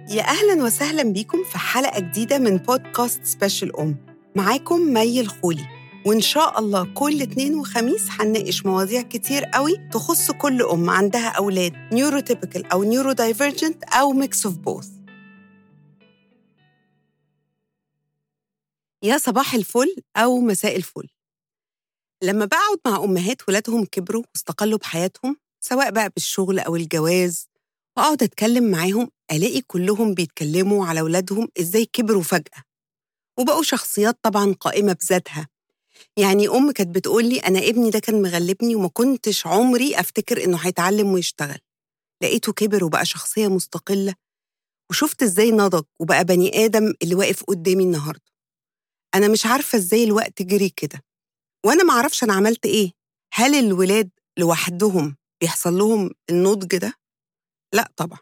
يا أهلا وسهلا بيكم في حلقة جديدة من بودكاست سبيشال أم معاكم مي الخولي وإن شاء الله كل اتنين وخميس هنناقش مواضيع كتير قوي تخص كل أم عندها أولاد نيوروتيبيكال أو نيورو دايفرجنت أو ميكس اوف بوث يا صباح الفل أو مساء الفل لما بقعد مع أمهات ولادهم كبروا واستقلوا بحياتهم سواء بقى بالشغل أو الجواز وأقعد أتكلم معاهم ألاقي كلهم بيتكلموا على ولادهم إزاي كبروا فجأة وبقوا شخصيات طبعا قائمة بذاتها يعني أم كانت بتقولي أنا ابني ده كان مغلبني وما كنتش عمري أفتكر إنه هيتعلم ويشتغل لقيته كبر وبقى شخصية مستقلة وشفت إزاي نضج وبقى بني آدم اللي واقف قدامي النهاردة أنا مش عارفة إزاي الوقت جري كده وأنا معرفش أنا عملت إيه هل الولاد لوحدهم بيحصل لهم النضج ده؟ لا طبعا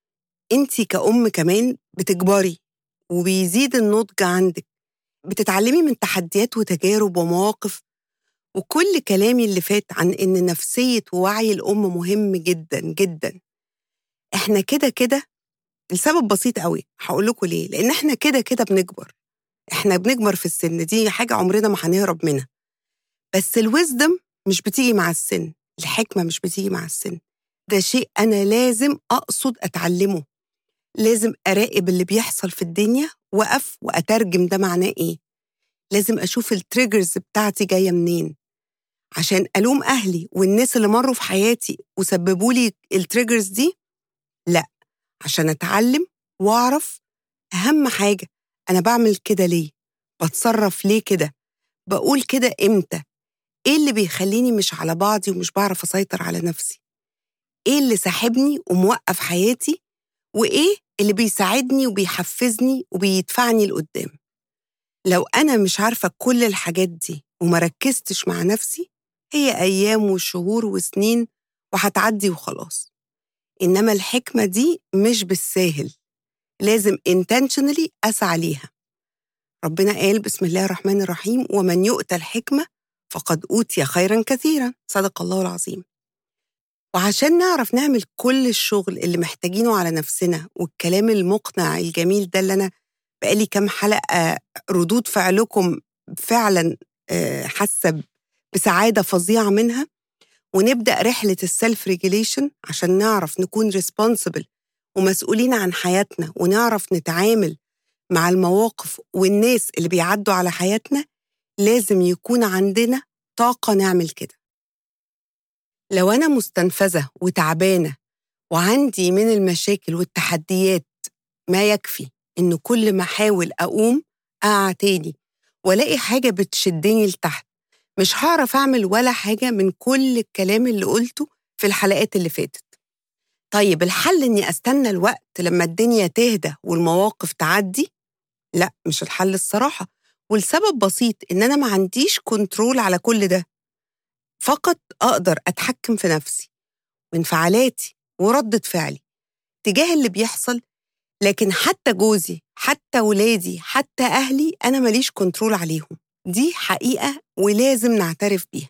انت كأم كمان بتكبري وبيزيد النضج عندك بتتعلمي من تحديات وتجارب ومواقف وكل كلامي اللي فات عن ان نفسية ووعي الأم مهم جدا جدا احنا كده كده لسبب بسيط قوي هقول لكم ليه لان احنا كده كده بنكبر احنا بنكبر في السن دي حاجة عمرنا ما هنهرب منها بس الويزدم مش بتيجي مع السن الحكمة مش بتيجي مع السن ده شيء أنا لازم أقصد أتعلمه لازم أراقب اللي بيحصل في الدنيا وأقف وأترجم ده معناه إيه لازم أشوف التريجرز بتاعتي جاية منين عشان ألوم أهلي والناس اللي مروا في حياتي وسببوا لي التريجرز دي لا عشان أتعلم وأعرف أهم حاجة أنا بعمل كده ليه بتصرف ليه كده بقول كده إمتى إيه اللي بيخليني مش على بعضي ومش بعرف أسيطر على نفسي إيه اللي ساحبني وموقف حياتي وإيه اللي بيساعدني وبيحفزني وبيدفعني لقدام لو أنا مش عارفة كل الحاجات دي وما ركزتش مع نفسي هي أيام وشهور وسنين وهتعدي وخلاص إنما الحكمة دي مش بالساهل لازم intentionally أسعى ليها ربنا قال بسم الله الرحمن الرحيم ومن يؤتى الحكمة فقد أوتي خيرا كثيرا صدق الله العظيم وعشان نعرف نعمل كل الشغل اللي محتاجينه على نفسنا والكلام المقنع الجميل ده اللي أنا بقالي كام حلقة ردود فعلكم فعلا حاسة بسعادة فظيعة منها ونبدأ رحلة السلف ريجيليشن عشان نعرف نكون ريسبونسبل ومسؤولين عن حياتنا ونعرف نتعامل مع المواقف والناس اللي بيعدوا على حياتنا لازم يكون عندنا طاقة نعمل كده لو أنا مستنفذة وتعبانة وعندي من المشاكل والتحديات ما يكفي إن كل ما أحاول أقوم أقع تاني وألاقي حاجة بتشدني لتحت مش هعرف أعمل ولا حاجة من كل الكلام اللي قلته في الحلقات اللي فاتت طيب الحل إني أستنى الوقت لما الدنيا تهدى والمواقف تعدي؟ لا مش الحل الصراحة والسبب بسيط إن أنا ما عنديش كنترول على كل ده فقط أقدر أتحكم في نفسي وانفعالاتي وردة فعلي تجاه اللي بيحصل لكن حتى جوزي حتى ولادي حتى أهلي أنا ماليش كنترول عليهم دي حقيقة ولازم نعترف بيها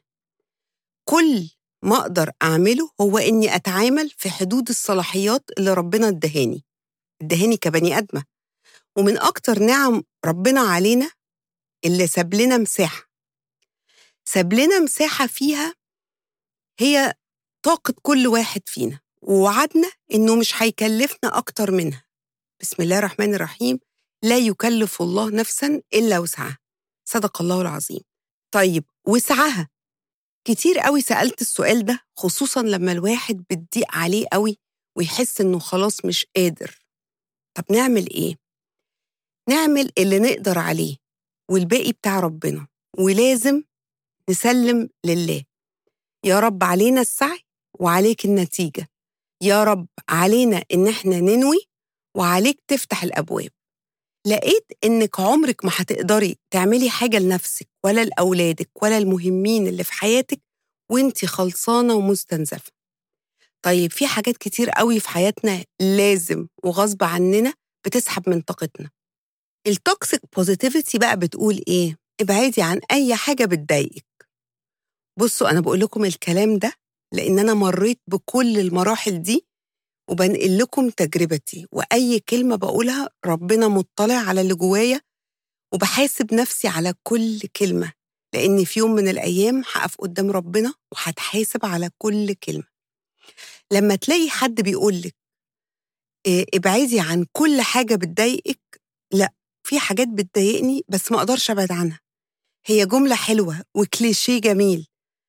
كل ما أقدر أعمله هو إني أتعامل في حدود الصلاحيات اللي ربنا ادهاني ادهاني كبني آدمة ومن أكتر نعم ربنا علينا اللي ساب لنا مساحة ساب لنا مساحة فيها هي طاقة كل واحد فينا ووعدنا إنه مش هيكلفنا أكتر منها بسم الله الرحمن الرحيم لا يكلف الله نفسا إلا وسعها صدق الله العظيم طيب وسعها كتير قوي سألت السؤال ده خصوصا لما الواحد بتضيق عليه قوي ويحس إنه خلاص مش قادر طب نعمل إيه؟ نعمل اللي نقدر عليه والباقي بتاع ربنا ولازم نسلم لله يا رب علينا السعي وعليك النتيجة يا رب علينا إن إحنا ننوي وعليك تفتح الأبواب لقيت إنك عمرك ما هتقدري تعملي حاجة لنفسك ولا لأولادك ولا المهمين اللي في حياتك وانتي خلصانة ومستنزفة طيب في حاجات كتير قوي في حياتنا لازم وغصب عننا بتسحب من طاقتنا التوكسيك بوزيتيفيتي بقى بتقول ايه ابعدي عن اي حاجه بتضايقك بصوا انا بقول لكم الكلام ده لان انا مريت بكل المراحل دي وبنقل لكم تجربتي وأي كلمة بقولها ربنا مطلع على اللي جوايا وبحاسب نفسي على كل كلمة لأن في يوم من الأيام هقف قدام ربنا وهتحاسب على كل كلمة لما تلاقي حد بيقولك إيه، ابعدي عن كل حاجة بتضايقك لا في حاجات بتضايقني بس ما أقدرش أبعد عنها هي جملة حلوة وكليشيه جميل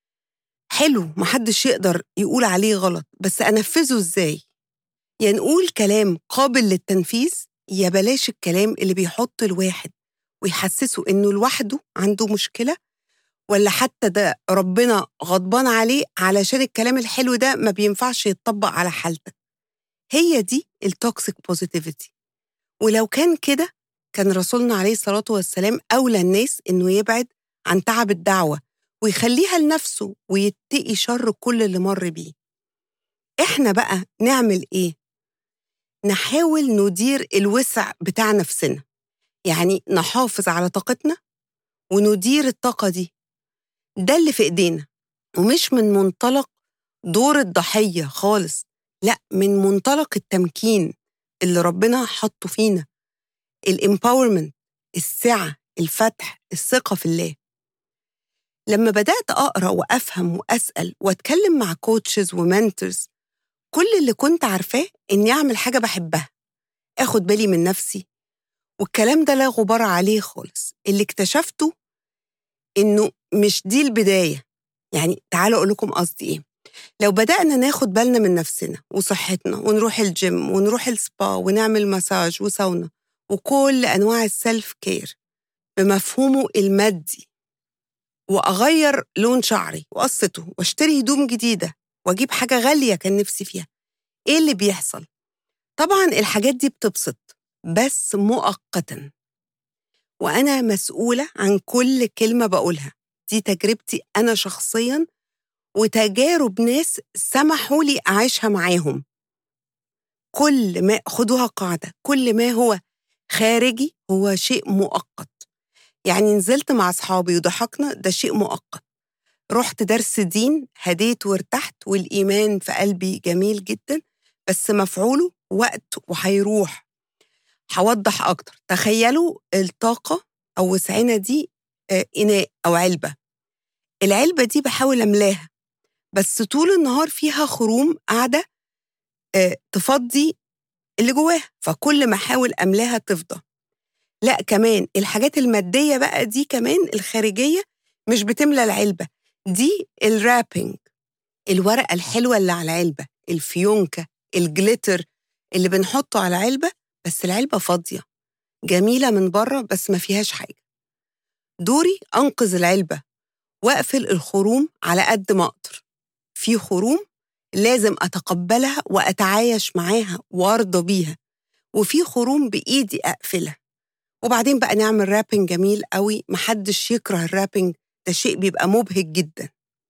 حلو محدش يقدر يقول عليه غلط بس أنفذه إزاي يا نقول كلام قابل للتنفيذ يا بلاش الكلام اللي بيحط الواحد ويحسسه إنه لوحده عنده مشكلة ولا حتى ده ربنا غضبان عليه علشان الكلام الحلو ده ما بينفعش يتطبق على حالتك هي دي التوكسيك بوزيتيفيتي ولو كان كده كان رسولنا عليه الصلاة والسلام أولى الناس إنه يبعد عن تعب الدعوة ويخليها لنفسه ويتقي شر كل اللي مر بيه إحنا بقى نعمل إيه؟ نحاول ندير الوسع بتاع نفسنا يعني نحافظ على طاقتنا وندير الطاقة دي ده اللي في إيدينا ومش من منطلق دور الضحية خالص لا من منطلق التمكين اللي ربنا حطه فينا الامباورمنت السعة الفتح الثقة في الله لما بدأت أقرأ وأفهم وأسأل وأتكلم مع كوتشز ومنتورز كل اللي كنت عارفاه إني أعمل حاجة بحبها أخد بالي من نفسي والكلام ده لا غبار عليه خالص اللي اكتشفته إنه مش دي البداية يعني تعالوا أقول لكم قصدي إيه لو بدأنا ناخد بالنا من نفسنا وصحتنا ونروح الجيم ونروح السبا ونعمل مساج وساونا وكل أنواع السلف كير بمفهومه المادي وأغير لون شعري وقصته واشتري هدوم جديدة وأجيب حاجة غالية كان نفسي فيها إيه اللي بيحصل؟ طبعا الحاجات دي بتبسط بس مؤقتا وأنا مسؤولة عن كل كلمة بقولها دي تجربتي أنا شخصيا وتجارب ناس سمحوا لي أعيشها معاهم كل ما خدوها قاعدة كل ما هو خارجي هو شيء مؤقت يعني نزلت مع أصحابي وضحكنا ده شيء مؤقت رحت درس دين هديت وارتحت والإيمان في قلبي جميل جدا بس مفعوله وقت وهيروح هوضح أكتر تخيلوا الطاقة أو وسعنا دي آه، إناء أو علبة العلبة دي بحاول أملاها بس طول النهار فيها خروم قاعدة آه، تفضي اللي جواها فكل ما أحاول أملاها تفضى لا كمان الحاجات المادية بقى دي كمان الخارجية مش بتملى العلبة دي الرابينج الورقة الحلوة اللي على العلبة الفيونكة الجليتر اللي بنحطه على علبة بس العلبة فاضية جميلة من بره بس ما فيهاش حاجة دوري أنقذ العلبة وأقفل الخروم على قد ما أقدر في خروم لازم أتقبلها وأتعايش معاها وأرضى بيها وفي خروم بإيدي أقفلها وبعدين بقى نعمل رابنج جميل قوي محدش يكره الرابنج ده شيء بيبقى مبهج جدا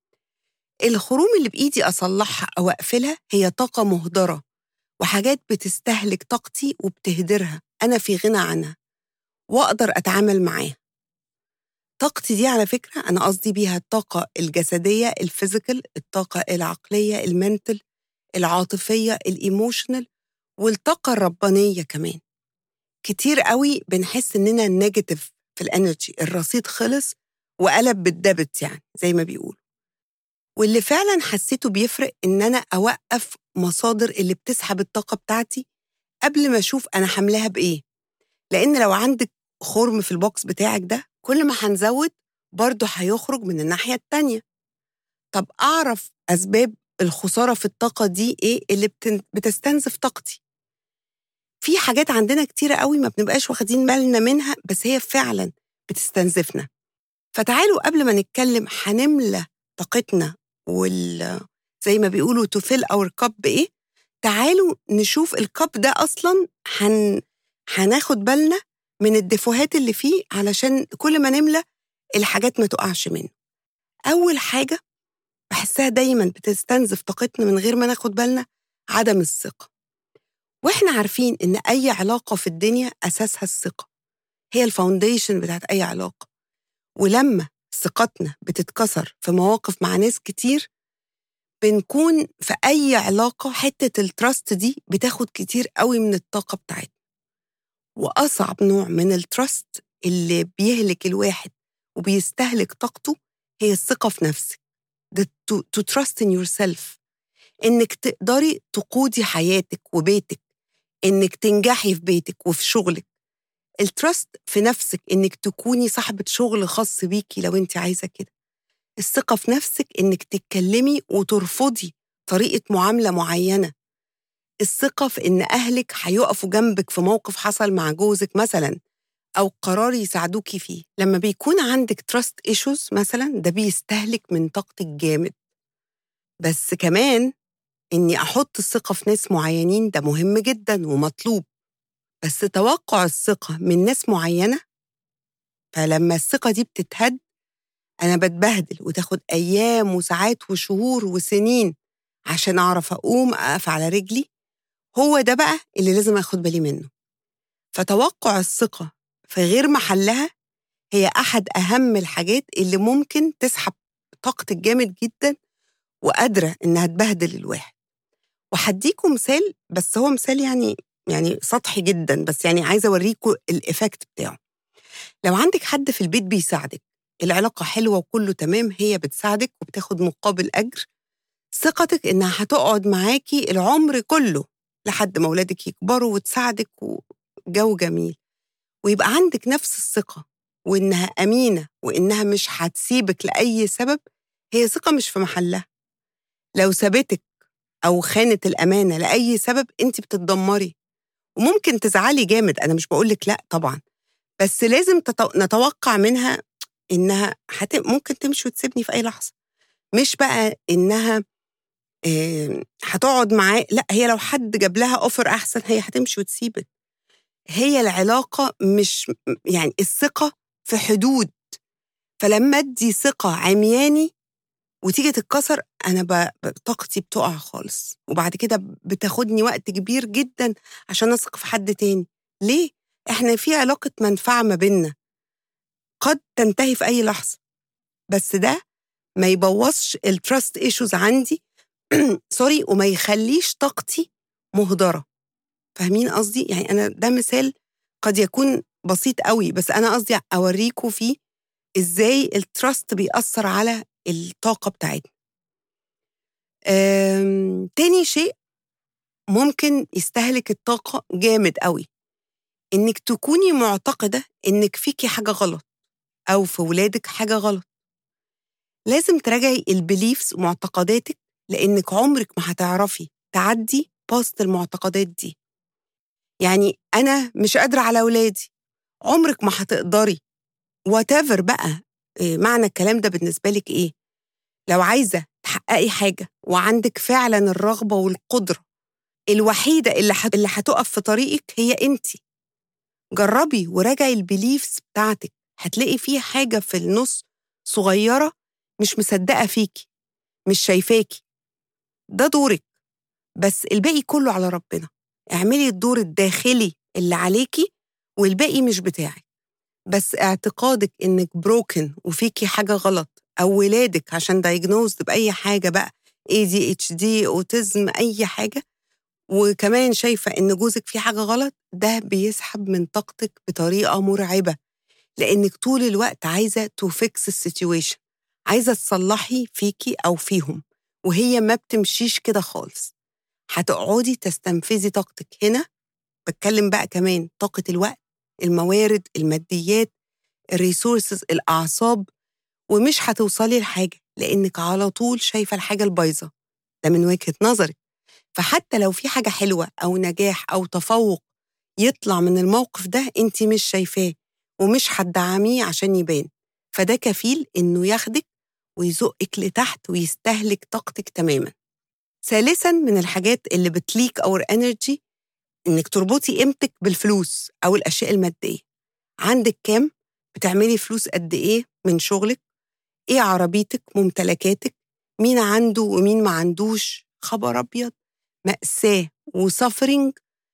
الخروم اللي بإيدي أصلحها أو أقفلها هي طاقة مهدرة وحاجات بتستهلك طاقتي وبتهدرها أنا في غنى عنها وأقدر أتعامل معاها طاقتي دي على فكرة أنا قصدي بيها الطاقة الجسدية الفيزيكال الطاقة العقلية المنتل العاطفية الإيموشنال والطاقة الربانية كمان كتير قوي بنحس إننا نيجاتيف في الانرجي الرصيد خلص وقلب بالدبت يعني زي ما بيقولوا واللي فعلا حسيته بيفرق إن أنا أوقف مصادر اللي بتسحب الطاقة بتاعتي قبل ما أشوف أنا حملاها بإيه لأن لو عندك خرم في البوكس بتاعك ده كل ما هنزود برضه هيخرج من الناحية التانية طب أعرف أسباب الخسارة في الطاقة دي إيه اللي بتستنزف طاقتي في حاجات عندنا كتيرة قوي ما بنبقاش واخدين بالنا منها بس هي فعلا بتستنزفنا فتعالوا قبل ما نتكلم هنملى طاقتنا وال زي ما بيقولوا تو فيل اور كاب بايه تعالوا نشوف الكاب ده اصلا هن... هناخد بالنا من الدفوهات اللي فيه علشان كل ما نملى الحاجات ما تقعش منه أول حاجة بحسها دايما بتستنزف طاقتنا من غير ما ناخد بالنا عدم الثقة واحنا عارفين ان اي علاقة في الدنيا اساسها الثقة هي الفاونديشن بتاعت اي علاقة ولما ثقتنا بتتكسر في مواقف مع ناس كتير بنكون في أي علاقة حتة التراست دي بتاخد كتير قوي من الطاقة بتاعتنا وأصعب نوع من التراست اللي بيهلك الواحد وبيستهلك طاقته هي الثقة في نفسك the to, to trust in yourself إنك تقدري تقودي حياتك وبيتك إنك تنجحي في بيتك وفي شغلك التراست في نفسك إنك تكوني صاحبة شغل خاص بيكي لو أنت عايزة كده الثقة في نفسك إنك تتكلمي وترفضي طريقة معاملة معينة الثقة في إن أهلك هيقفوا جنبك في موقف حصل مع جوزك مثلا أو قرار يساعدوكي فيه لما بيكون عندك تراست ايشوز مثلا ده بيستهلك من طاقتك جامد بس كمان إني أحط الثقة في ناس معينين ده مهم جدا ومطلوب بس توقع الثقة من ناس معينة فلما الثقة دي بتتهد أنا بتبهدل وتاخد أيام وساعات وشهور وسنين عشان أعرف أقوم أقف على رجلي هو ده بقى اللي لازم أخد بالي منه فتوقع الثقة في غير محلها هي أحد أهم الحاجات اللي ممكن تسحب طاقتك جامد جدا وقادرة إنها تبهدل الواحد وهديكم مثال بس هو مثال يعني يعني سطحي جدا بس يعني عايزة أوريكم الإفكت بتاعه لو عندك حد في البيت بيساعدك العلاقة حلوة وكله تمام هي بتساعدك وبتاخد مقابل أجر ثقتك إنها هتقعد معاكي العمر كله لحد ما ولادك يكبروا وتساعدك وجو جميل ويبقى عندك نفس الثقة وإنها أمينة وإنها مش هتسيبك لأي سبب هي ثقة مش في محلها لو سابتك أو خانت الأمانة لأي سبب أنت بتتدمري وممكن تزعلي جامد أنا مش بقولك لأ طبعا بس لازم تتو... نتوقع منها إنها حت... ممكن تمشي وتسيبني في أي لحظة مش بقى إنها آه، هتقعد معاه لا هي لو حد جاب لها اوفر احسن هي هتمشي وتسيبك هي العلاقه مش يعني الثقه في حدود فلما ادي ثقه عمياني وتيجي تتكسر انا ب... طاقتي بتقع خالص وبعد كده بتاخدني وقت كبير جدا عشان اثق في حد تاني ليه احنا في علاقه منفعه ما بيننا قد تنتهي في اي لحظه بس ده ما يبوظش التراست ايشوز عندي سوري وما يخليش طاقتي مهدره فاهمين قصدي يعني انا ده مثال قد يكون بسيط قوي بس انا قصدي اوريكم فيه ازاي التراست بيأثر على الطاقه بتاعتنا تاني شيء ممكن يستهلك الطاقه جامد قوي انك تكوني معتقده انك فيكي حاجه غلط او في ولادك حاجه غلط لازم تراجعي البليفز ومعتقداتك لانك عمرك ما هتعرفي تعدي باست المعتقدات دي يعني انا مش قادره على اولادي عمرك ما هتقدري وات بقى إيه معنى الكلام ده بالنسبه لك ايه لو عايزه تحققي حاجه وعندك فعلا الرغبه والقدره الوحيده اللي حت... اللي هتقف في طريقك هي انت جربي وراجعي البيليفز بتاعتك هتلاقي فيه حاجه في النص صغيره مش مصدقه فيكي مش شايفاكي ده دورك بس الباقي كله على ربنا اعملي الدور الداخلي اللي عليكي والباقي مش بتاعك بس اعتقادك انك بروكن وفيكي حاجه غلط او ولادك عشان دايجنوزد باي حاجه بقى ADHD اوتيزم اي حاجه وكمان شايفه ان جوزك فيه حاجه غلط ده بيسحب من طاقتك بطريقه مرعبه لانك طول الوقت عايزه تو فيكس السيتويشن عايزه تصلحي فيكي او فيهم وهي ما بتمشيش كده خالص هتقعدي تستنفذي طاقتك هنا بتكلم بقى كمان طاقة الوقت الموارد الماديات الريسورسز الأعصاب ومش هتوصلي لحاجة لأنك على طول شايفة الحاجة البايظة ده من وجهة نظرك فحتى لو في حاجة حلوة أو نجاح أو تفوق يطلع من الموقف ده أنت مش شايفاه ومش هتدعميه عشان يبان فده كفيل إنه ياخدك ويزقك لتحت ويستهلك طاقتك تماما ثالثا من الحاجات اللي بتليك اور انرجي انك تربطي قيمتك بالفلوس او الاشياء الماديه عندك كام بتعملي فلوس قد ايه من شغلك ايه عربيتك ممتلكاتك مين عنده ومين ما عندوش خبر ابيض ماساه وسفرنج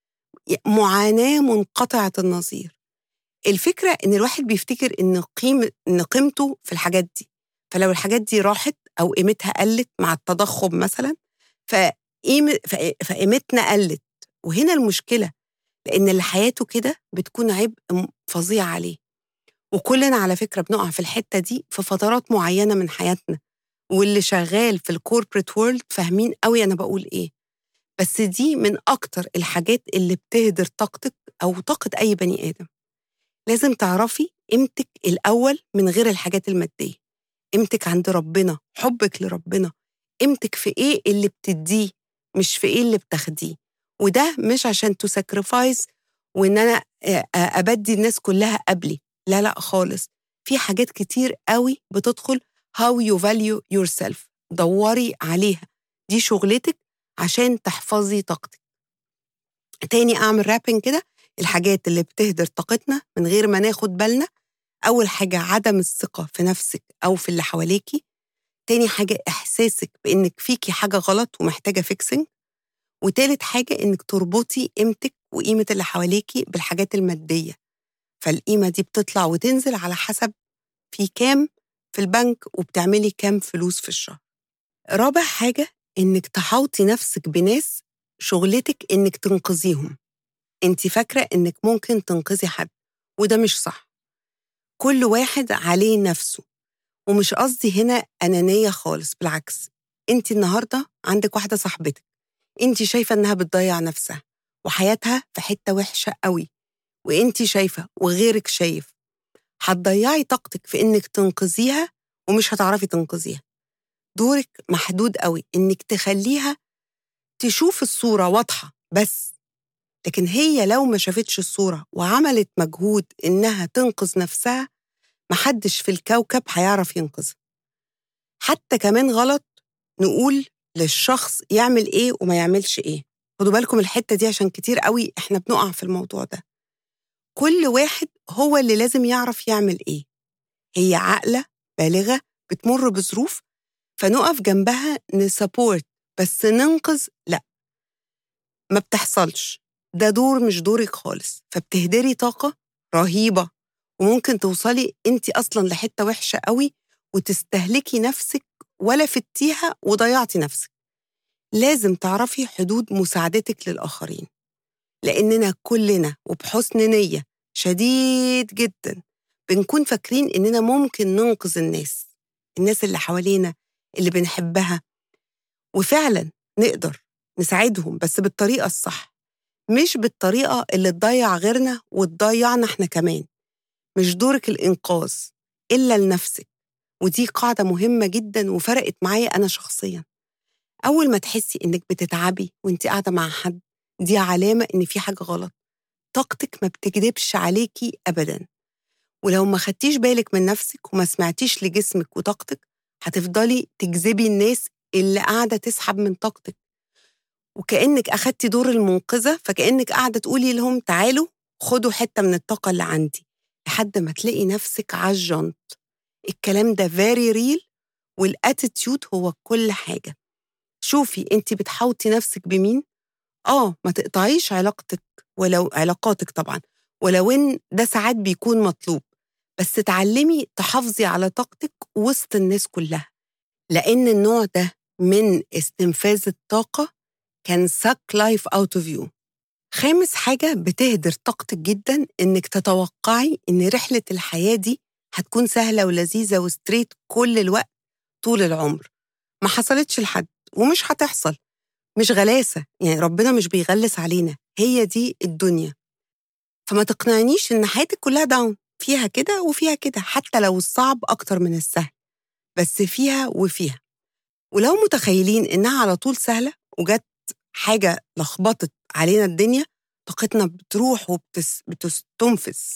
معاناه منقطعه النظير الفكره ان الواحد بيفتكر ان قيمه ان قيمته في الحاجات دي فلو الحاجات دي راحت أو قيمتها قلت مع التضخم مثلا فقيم- فق- فقيمتنا قلت وهنا المشكلة لأن اللي حياته كده بتكون عبء م- فظيع عليه وكلنا على فكرة بنقع في الحتة دي في فترات معينة من حياتنا واللي شغال في الكوربريت وورلد فاهمين قوي أنا بقول إيه بس دي من أكتر الحاجات اللي بتهدر طاقتك أو طاقة أي بني آدم لازم تعرفي قيمتك الأول من غير الحاجات المادية قيمتك عند ربنا حبك لربنا قيمتك في إيه اللي بتديه مش في إيه اللي بتاخديه وده مش عشان تو ساكريفايس وإن أنا آه، آه، أبدي الناس كلها قبلي لا لا خالص في حاجات كتير قوي بتدخل how you value yourself دوري عليها دي شغلتك عشان تحفظي طاقتك تاني أعمل رابنج كده الحاجات اللي بتهدر طاقتنا من غير ما ناخد بالنا أول حاجة عدم الثقة في نفسك أو في اللي حواليكي تاني حاجة إحساسك بإنك فيكي حاجة غلط ومحتاجة فيكسنج وتالت حاجة إنك تربطي قيمتك وقيمة اللي حواليكي بالحاجات المادية فالقيمة دي بتطلع وتنزل على حسب في كام في البنك وبتعملي كام فلوس في الشهر رابع حاجة إنك تحاوطي نفسك بناس شغلتك إنك تنقذيهم انت فاكرة إنك ممكن تنقذي حد وده مش صح كل واحد عليه نفسه ومش قصدي هنا أنانية خالص بالعكس انت النهاردة عندك واحدة صاحبتك انت شايفة إنها بتضيع نفسها وحياتها في حتة وحشة قوي وانت شايفة وغيرك شايف هتضيعي طاقتك في إنك تنقذيها ومش هتعرفي تنقذيها دورك محدود قوي إنك تخليها تشوف الصورة واضحة بس لكن هي لو ما شافتش الصورة وعملت مجهود إنها تنقذ نفسها محدش في الكوكب هيعرف ينقذها حتى كمان غلط نقول للشخص يعمل إيه وما يعملش إيه خدوا بالكم الحتة دي عشان كتير قوي إحنا بنقع في الموضوع ده كل واحد هو اللي لازم يعرف يعمل إيه هي عاقلة بالغة بتمر بظروف فنقف جنبها نسابورت بس ننقذ لا ما بتحصلش ده دور مش دورك خالص فبتهدري طاقة رهيبة وممكن توصلي انت اصلا لحتة وحشة قوي وتستهلكي نفسك ولا فتيها وضيعتي نفسك لازم تعرفي حدود مساعدتك للآخرين لأننا كلنا وبحسن نية شديد جدا بنكون فاكرين إننا ممكن ننقذ الناس الناس اللي حوالينا اللي بنحبها وفعلا نقدر نساعدهم بس بالطريقة الصح مش بالطريقة اللي تضيع غيرنا وتضيعنا احنا كمان مش دورك الإنقاذ إلا لنفسك ودي قاعدة مهمة جدا وفرقت معايا أنا شخصيا أول ما تحسي إنك بتتعبي وإنت قاعدة مع حد دي علامة إن في حاجة غلط طاقتك ما بتكدبش عليكي أبدا ولو ما خدتيش بالك من نفسك وما سمعتيش لجسمك وطاقتك هتفضلي تجذبي الناس اللي قاعدة تسحب من طاقتك وكأنك أخدتي دور المنقذة فكأنك قاعدة تقولي لهم تعالوا خدوا حتة من الطاقة اللي عندي لحد ما تلاقي نفسك عالجنط الكلام ده very real والاتيتيود هو كل حاجة شوفي انت بتحوطي نفسك بمين اه ما تقطعيش علاقتك ولو علاقاتك طبعا ولو ان ده ساعات بيكون مطلوب بس تعلمي تحافظي على طاقتك وسط الناس كلها لأن النوع ده من استنفاذ الطاقة كان suck life out of you خامس حاجة بتهدر طاقتك جدا إنك تتوقعي إن رحلة الحياة دي هتكون سهلة ولذيذة وستريت كل الوقت طول العمر ما حصلتش لحد ومش هتحصل مش غلاسة يعني ربنا مش بيغلس علينا هي دي الدنيا فما تقنعنيش إن حياتك كلها داون فيها كده وفيها كده حتى لو الصعب أكتر من السهل بس فيها وفيها ولو متخيلين إنها على طول سهلة وجت حاجة لخبطت علينا الدنيا طاقتنا بتروح وبتستنفس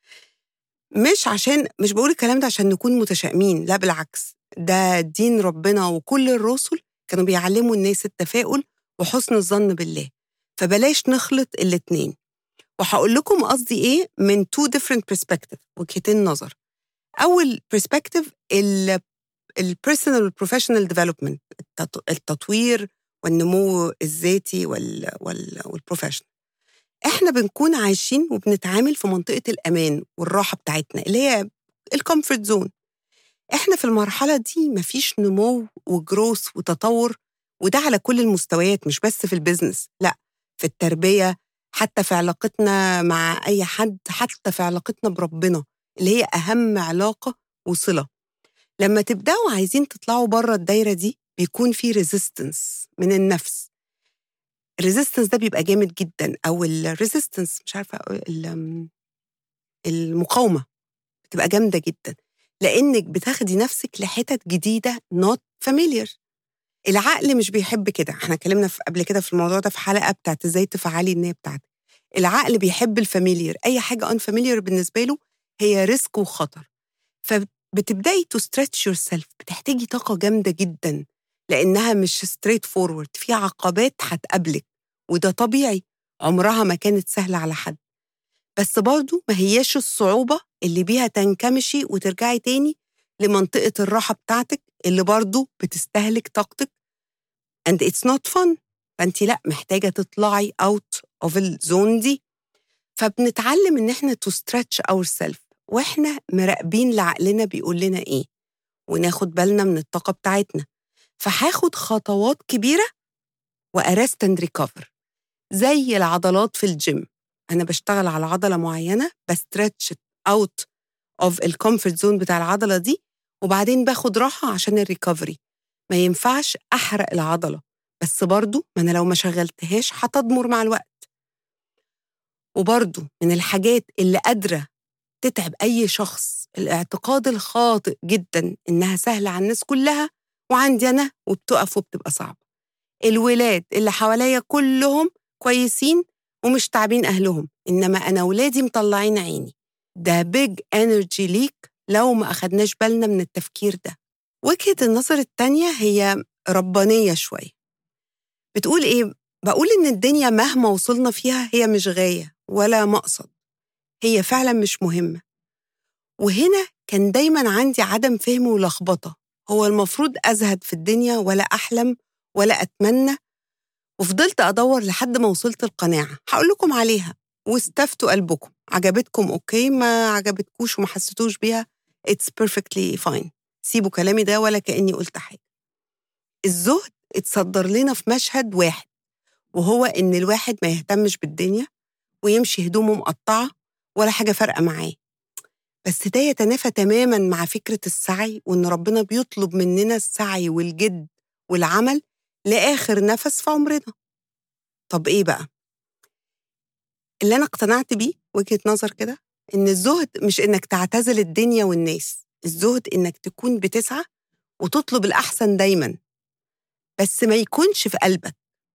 مش عشان مش بقول الكلام ده عشان نكون متشائمين لا بالعكس ده دين ربنا وكل الرسل كانوا بيعلموا الناس التفاؤل وحسن الظن بالله فبلاش نخلط الاتنين وهقول لكم قصدي ايه من two different perspective وجهتين نظر اول perspective ال البيرسونال والبروفيشنال ديفلوبمنت التطوير والنمو الذاتي وال وال والبروفيشنال احنا بنكون عايشين وبنتعامل في منطقه الامان والراحه بتاعتنا اللي هي الكومفورت زون احنا في المرحلة دي مفيش نمو وجروث وتطور وده على كل المستويات مش بس في البيزنس لا في التربية حتى في علاقتنا مع أي حد حتى في علاقتنا بربنا اللي هي أهم علاقة وصلة لما تبدأوا عايزين تطلعوا بره الدايرة دي بيكون في ريزيستنس من النفس الريزيستنس ده بيبقى جامد جدا او الريزيستنس مش عارفه المقاومه بتبقى جامده جدا لانك بتاخدي نفسك لحتت جديده not familiar العقل مش بيحب كده احنا اتكلمنا قبل كده في الموضوع ده في حلقه بتاعت ازاي تفعلي النيه بتاعتك العقل بيحب الفاميليير اي حاجه ان فاميليير بالنسبه له هي ريسك وخطر فبتبداي تو ستريتش يور سيلف بتحتاجي طاقه جامده جدا لانها مش ستريت فورورد في عقبات هتقابلك وده طبيعي عمرها ما كانت سهله على حد بس برضو ما هياش الصعوبه اللي بيها تنكمشي وترجعي تاني لمنطقه الراحه بتاعتك اللي برضو بتستهلك طاقتك and it's not fun فانت لا محتاجه تطلعي out of الزون دي فبنتعلم ان احنا to stretch ourselves واحنا مراقبين لعقلنا بيقول لنا ايه وناخد بالنا من الطاقه بتاعتنا فهاخد خطوات كبيره وارست اند ريكفر زي العضلات في الجيم انا بشتغل على عضله معينه بستريتش اوت اوف الكومفورت زون بتاع العضله دي وبعدين باخد راحه عشان الريكفري ما ينفعش احرق العضله بس برضو ما انا لو ما شغلتهاش هتضمر مع الوقت وبرضو من الحاجات اللي قادره تتعب اي شخص الاعتقاد الخاطئ جدا انها سهله على الناس كلها وعندي انا وبتقف وبتبقى صعبه الولاد اللي حواليا كلهم كويسين ومش تعبين اهلهم انما انا ولادي مطلعين عيني ده بيج انرجي ليك لو ما اخدناش بالنا من التفكير ده وجهه النظر التانية هي ربانيه شويه بتقول ايه بقول ان الدنيا مهما وصلنا فيها هي مش غايه ولا مقصد هي فعلا مش مهمه وهنا كان دايما عندي عدم فهم ولخبطه هو المفروض ازهد في الدنيا ولا احلم ولا اتمنى وفضلت ادور لحد ما وصلت القناعه هقول لكم عليها واستفتوا قلبكم عجبتكم اوكي ما عجبتكوش وما حسيتوش بيها اتس بيرفكتلي فاين سيبوا كلامي ده ولا كاني قلت حاجه الزهد اتصدر لنا في مشهد واحد وهو ان الواحد ما يهتمش بالدنيا ويمشي هدومه مقطعه ولا حاجه فارقه معاه بس ده يتنافى تماما مع فكره السعي وان ربنا بيطلب مننا السعي والجد والعمل لاخر نفس في عمرنا طب ايه بقى اللي انا اقتنعت بيه وجهه نظر كده ان الزهد مش انك تعتزل الدنيا والناس الزهد انك تكون بتسعى وتطلب الاحسن دايما بس ما يكونش في قلبك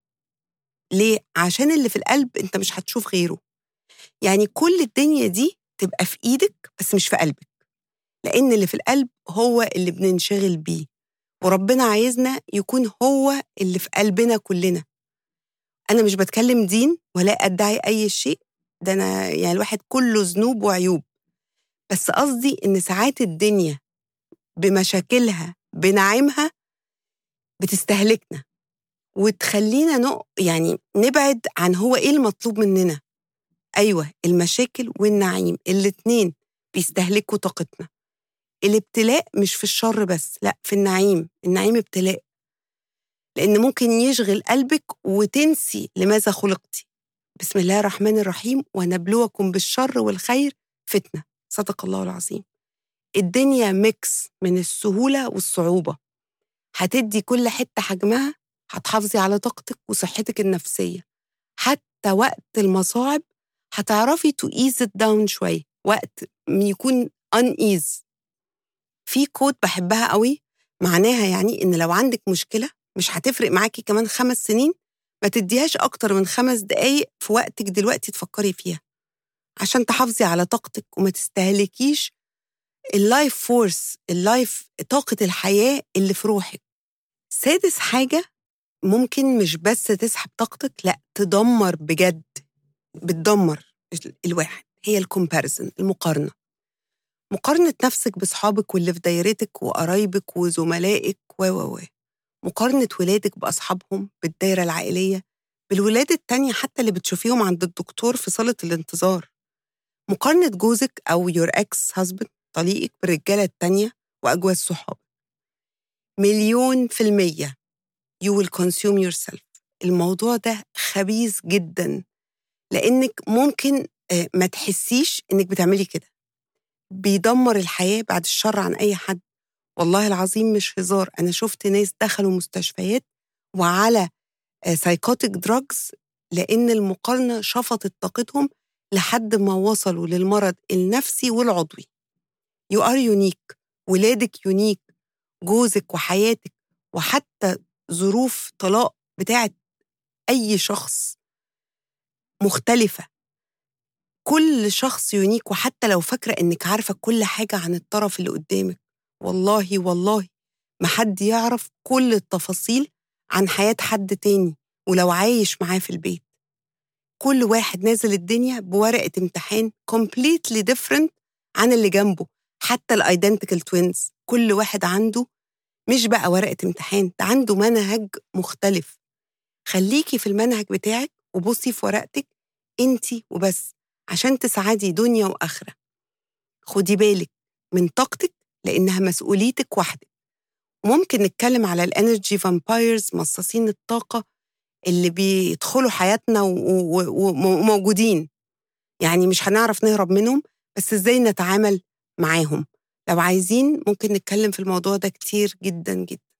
ليه عشان اللي في القلب انت مش هتشوف غيره يعني كل الدنيا دي تبقى في ايدك بس مش في قلبك لان اللي في القلب هو اللي بننشغل بيه وربنا عايزنا يكون هو اللي في قلبنا كلنا انا مش بتكلم دين ولا ادعي اي شيء ده انا يعني الواحد كله ذنوب وعيوب بس قصدي ان ساعات الدنيا بمشاكلها بنعيمها بتستهلكنا وتخلينا نق... يعني نبعد عن هو ايه المطلوب مننا ايوه المشاكل والنعيم الاتنين بيستهلكوا طاقتنا الابتلاء مش في الشر بس لا في النعيم النعيم ابتلاء لأن ممكن يشغل قلبك وتنسي لماذا خلقتي بسم الله الرحمن الرحيم ونبلوكم بالشر والخير فتنة صدق الله العظيم الدنيا ميكس من السهولة والصعوبة هتدي كل حتة حجمها هتحافظي على طاقتك وصحتك النفسية حتى وقت المصاعب هتعرفي تو ايز داون شوية وقت يكون ان ايز في كود بحبها قوي معناها يعني ان لو عندك مشكله مش هتفرق معاكي كمان خمس سنين ما تديهاش اكتر من خمس دقايق في وقتك دلوقتي تفكري فيها عشان تحافظي على طاقتك وما تستهلكيش اللايف فورس اللايف طاقة الحياة اللي في روحك سادس حاجة ممكن مش بس تسحب طاقتك لا تدمر بجد بتدمر الواحد هي الكومباريزن المقارنة مقارنة نفسك بأصحابك واللي في دايرتك وقرايبك وزملائك و و و مقارنة ولادك بأصحابهم بالدايرة العائلية بالولاد التانية حتى اللي بتشوفيهم عند الدكتور في صالة الانتظار مقارنة جوزك أو يور اكس هازبند طليقك بالرجالة التانية وأجواز صحابك مليون في المية you will consume yourself الموضوع ده خبيث جدا لأنك ممكن آه، ما تحسيش إنك بتعملي كده بيدمر الحياة بعد الشر عن أي حد والله العظيم مش هزار أنا شفت ناس دخلوا مستشفيات وعلى سايكوتيك دراجز لأن المقارنة شفطت طاقتهم لحد ما وصلوا للمرض النفسي والعضوي You are unique ولادك يونيك جوزك وحياتك وحتى ظروف طلاق بتاعت أي شخص مختلفة كل شخص يونيك وحتى لو فاكرة إنك عارفة كل حاجة عن الطرف اللي قدامك والله والله ما حد يعرف كل التفاصيل عن حياة حد تاني ولو عايش معاه في البيت كل واحد نازل الدنيا بورقة امتحان completely different عن اللي جنبه حتى الايدنتيكال توينز كل واحد عنده مش بقى ورقة امتحان ده عنده منهج مختلف خليكي في المنهج بتاعك وبصي في ورقتك انتي وبس عشان تسعدي دنيا وآخرة خدي بالك من طاقتك لأنها مسؤوليتك وحدك وممكن نتكلم على الانرجي فامبايرز مصاصين الطاقة اللي بيدخلوا حياتنا وموجودين يعني مش هنعرف نهرب منهم بس ازاي نتعامل معاهم لو عايزين ممكن نتكلم في الموضوع ده كتير جدا جدا